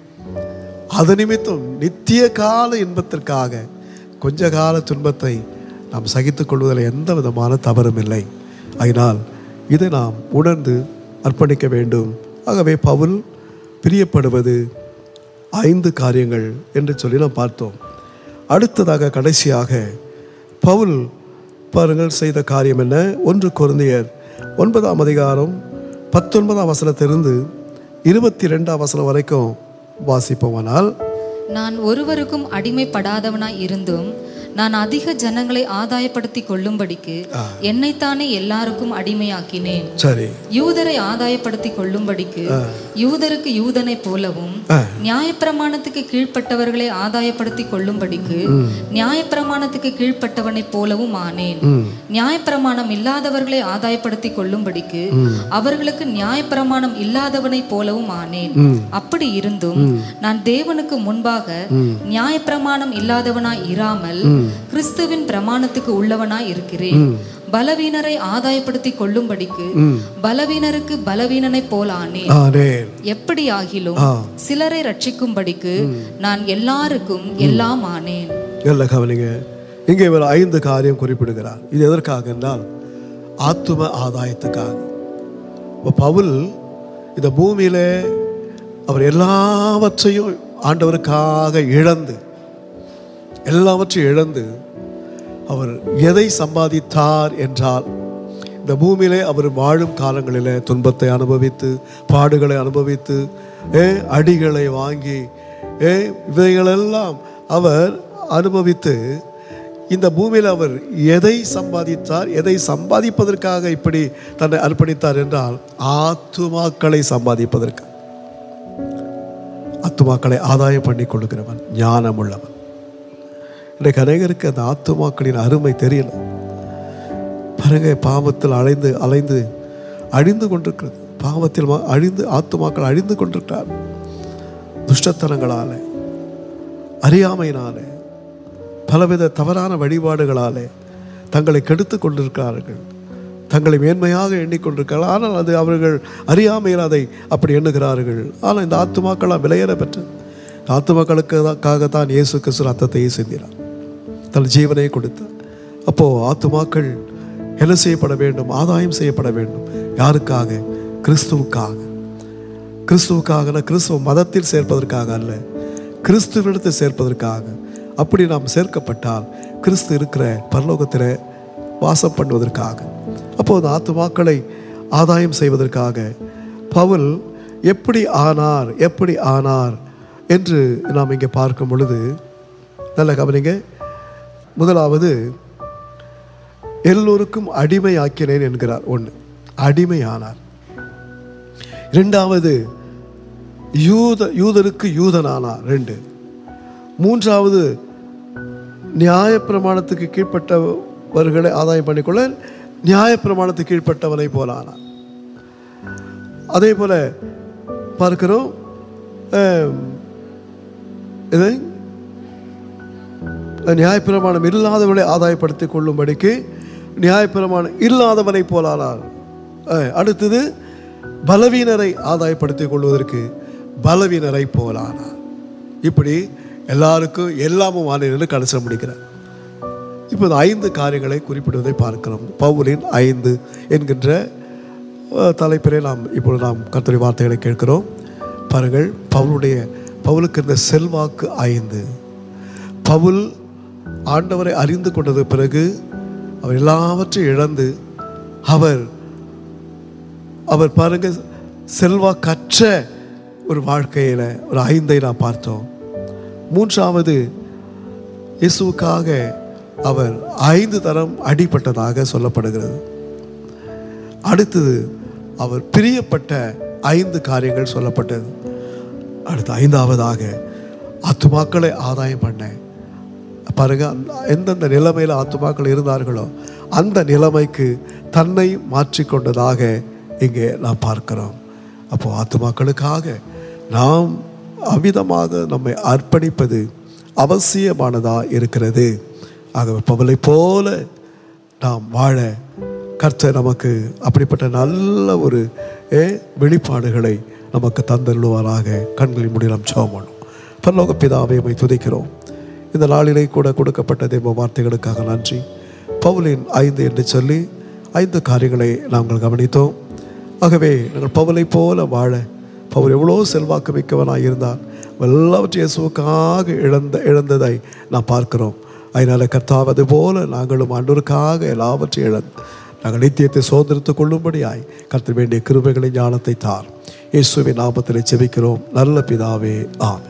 அது நிமித்தம் நித்திய கால இன்பத்திற்காக கொஞ்ச கால துன்பத்தை நாம் சகித்துக் கொள்வதில் எந்த விதமான தவறும் இல்லை அதனால் இதை நாம் உணர்ந்து அர்ப்பணிக்க வேண்டும் ஆகவே பவுல் பிரியப்படுவது ஐந்து காரியங்கள் என்று சொல்லி நாம் பார்த்தோம் அடுத்ததாக கடைசியாக பவுல் பாருங்கள் செய்த காரியம் என்ன ஒன்று குருந்தியர் ஒன்பதாம் அதிகாரம் பத்தொன்பதாம் வசனத்திலிருந்து இருபத்தி ரெண்டாம் வசனம் வரைக்கும் வாசிப்போமானால் நான் ஒருவருக்கும் அடிமைப்படாதவனாய் இருந்தும் நான் அதிக ஜனங்களை ஆதாயப்படுத்தி கொள்ளும்படிக்கு என்னைத்தானே எல்லாருக்கும் அடிமையாக்கினேன் சரி யூதரை ஆதாயப்படுத்தி கொள்ளும்படிக்கு யூதருக்கு யூதனை போலவும் நியாயப்பிரமாணத்துக்கு கீழ்ப்பட்டவர்களை ஆதாயப்படுத்தி கொள்ளும்படிக்கு நியாயப்பிரமாணத்துக்கு கீழ்ப்பட்டவனைப் போலவும் ஆனேன் நியாயப்பிரமாணம் இல்லாதவர்களை ஆதாயப்படுத்தி கொள்ளும்படிக்கு அவர்களுக்கு நியாயப்பிரமாணம் இல்லாதவனைப் போலவும் ஆனேன் அப்படி இருந்தும் நான் தேவனுக்கு முன்பாக நியாயப்பிரமாணம் இல்லாதவனாய் இராமல் கிறிஸ்துவின் பிரமாணத்துக்கு உள்ளவனாய் இருக்கிறேன் பலவீனரை ஆதாயப்படுத்தி கொள்ளும்படிக்கு பலவீனருக்கு பலவீனனைப் போல் ஆனேன் ஆனேன் எப்படி ஆகிலும் சிலரை ரட்சிக்கும்படிக்கு நான் எல்லாருக்கும் எல்லாம் ஆனேன் நல்ல கவனிங்க இங்கே இவர் ஐந்து காரியம் குறிப்பிடுகிறார் இது எதற்காக என்றால் ஆத்தும ஆதாயத்துக்காக இப்போ பவுல் இந்த பூமியிலே அவர் எல்லாவற்றையும் ஆண்டவருக்காக இழந்து எல்லாவற்றையும் இழந்து அவர் எதை சம்பாதித்தார் என்றால் இந்த பூமியிலே அவர் வாழும் காலங்களிலே துன்பத்தை அனுபவித்து பாடுகளை அனுபவித்து ஏ அடிகளை வாங்கி ஏ இவைகளெல்லாம் அவர் அனுபவித்து இந்த பூமியில் அவர் எதை சம்பாதித்தார் எதை சம்பாதிப்பதற்காக இப்படி தன்னை அர்ப்பணித்தார் என்றால் ஆத்துமாக்களை சம்பாதிப்பதற்கு ஆத்துமாக்களை ஆதாயம் பண்ணி கொள்ளுகிறவன் ஞானம் உள்ளவன் இன்றைக்கு அநேகருக்கு அந்த ஆத்துமாக்களின் அருமை தெரியல பாருங்க பாவத்தில் அலைந்து அலைந்து அழிந்து கொண்டிருக்கிறது பாவத்தில் ம- அழிந்து ஆத்துமாக்கள் அழிந்து கொண்டிருக்கிறார் துஷ்டத்தனங்களாலே அறியாமையினாலே பலவித தவறான வழிபாடுகளாலே தங்களை கெடுத்து கொண்டிருக்கிறார்கள் தங்களை மேன்மையாக எண்ணிக்கொண்டிருக்கிறார்கள் ஆனால் அது அவர்கள் அறியாமையில் அதை அப்படி எண்ணுகிறார்கள் ஆனால் இந்த ஆத்துமாக்களால் விலையேற பெற்ற ஆத்துமாக்களுக்காகத்தான் இயேசு கிறிஸ்து ரத்தத்தையே சிந்தினார் தன் ஜீவனை கொடுத்தார் அப்போது ஆத்துமாக்கள் என்ன செய்யப்பட வேண்டும் ஆதாயம் செய்யப்பட வேண்டும் யாருக்காக கிறிஸ்துவுக்காக கிறிஸ்துவுக்காக கிறிஸ்துவ மதத்தில் சேர்ப்பதற்காக அல்ல கிறிஸ்துவிடத்தில் சேர்ப்பதற்காக அப்படி நாம் சேர்க்கப்பட்டால் கிறிஸ்து இருக்கிற பரலோகத்தில் வாசம் பண்ணுவதற்காக அப்போது ஆத்துமாக்களை ஆதாயம் செய்வதற்காக பவுல் எப்படி ஆனார் எப்படி ஆனார் என்று நாம் இங்கே பார்க்கும் பொழுது நல்ல கவனிங்க முதலாவது எல்லோருக்கும் அடிமையாக்கினேன் என்கிறார் ஒன்று அடிமையானார் இரண்டாவது யூத யூதருக்கு யூதனானார் ரெண்டு மூன்றாவது நியாயப்பிரமாணத்துக்கு கீழ்ப்பட்டவர்களை ஆதாயம் பண்ணிக்கொள்ள நியாயப்பிரமாணத்துக்கு கீழ்ப்பட்டவனை போலானார் அதே போல பார்க்கிறோம் ஆம், இதை நியாயப்பிரமாணம் இல்லாதவனை ஆதாயப்படுத்திக் கொள்ளும்படிக்கு நியாயப்பிரமாணம் இல்லாதவனை போலானார் அஹ், அடுத்தது பலவீனரை ஆதாயப்படுத்திக் கொள்வதற்கு பலவீனரை போலானார் இப்படி எல்லாருக்கும் எல்லாமும் ஆனேன்னு கடைசி முடிக்கிறார் இப்போது ஐந்து காரியங்களை குறிப்பிடுவதை பார்க்கிறோம் பவுலின் ஐந்து என்கின்ற அஹ், தலைப்பிலே நாம் இப்பொழுது நாம் கர்த்தருடைய வார்த்தைகளை கேட்கிறோம் பாருங்கள் பவுலுடைய பவுலுக்கு இருந்த செல்வாக்கு ஐந்து பவுல் ஆண்டவரை அறிந்து கொண்டது பிறகு அவர் எல்லாவற்றையும் இழந்து அவர் அவர் பாருங்க செல்வாக்கற்ற ஒரு வாழ்க்கையில் ஒரு ஐந்தை நாம் பார்த்தோம் மூன்றாவது இயேசுவுக்காக அவர் ஐந்து தரம் அடிபட்டதாக சொல்லப்படுகிறது அடுத்தது அவர் பிரியப்பட்ட ஐந்து காரியங்கள் சொல்லப்பட்டது அடுத்து ஐந்தாவதாக ஆத்துமாக்களை ஆதாயம் பண்ண பாருங்க அந்த- எந்தெந்த நிலைமையில் ஆத்துமாக்கள் இருந்தார்களோ அந்த நிலைமைக்கு தன்னை மாற்றிக்கொண்டதாக இங்கே நாம் பார்க்கிறோம் அப்போ ஆத்துமாக்களுக்காக நாம் அமிதமாக நம்மை அர்ப்பணிப்பது அவசியமானதா இருக்கிறது ஆகவே பவலை போல நாம் வாழ கர்த்தர் நமக்கு அப்படிப்பட்ட நல்ல ஒரு ஏ, வெளிப்பாடுகளை நமக்கு தந்தருளுவாராக கண்களின் முடியலாம் சோமணும் பரலோக பிதாவை உம்மை துதிக்கிறோம் இந்த நாளிலே கூட கொடுக்கப்பட்ட தேவ வார்த்தைகளுக்காக நன்றி பவுலின் ஐந்து என்று சொல்லி ஐந்து காரியங்களை நாங்கள் கவனித்தோம் ஆகவே நாங்கள் பவுலை போல வாழ அவர் எவ்வளோ செல்வாக்கு மிக்கவனாக இருந்தார் எல்லாவற்றையும் இயேசுவுக்காக இழந்த இழந்ததை நான் பார்க்கிறோம் அதனால கர்த்தாவது போல நாங்களும் ஆண்டவருக்காக எல்லாவற்றையும் இழந்து நாங்கள் நித்தியத்தை சோதரித்துக் கொள்ளும்படியாய் கர்த்தர் வேண்டிய கிருபைகளை ஞானத்தை தார் இயேசுவின் நாமத்தில் செபிக்கிறோம் நல்ல பிதாவே ஆமென்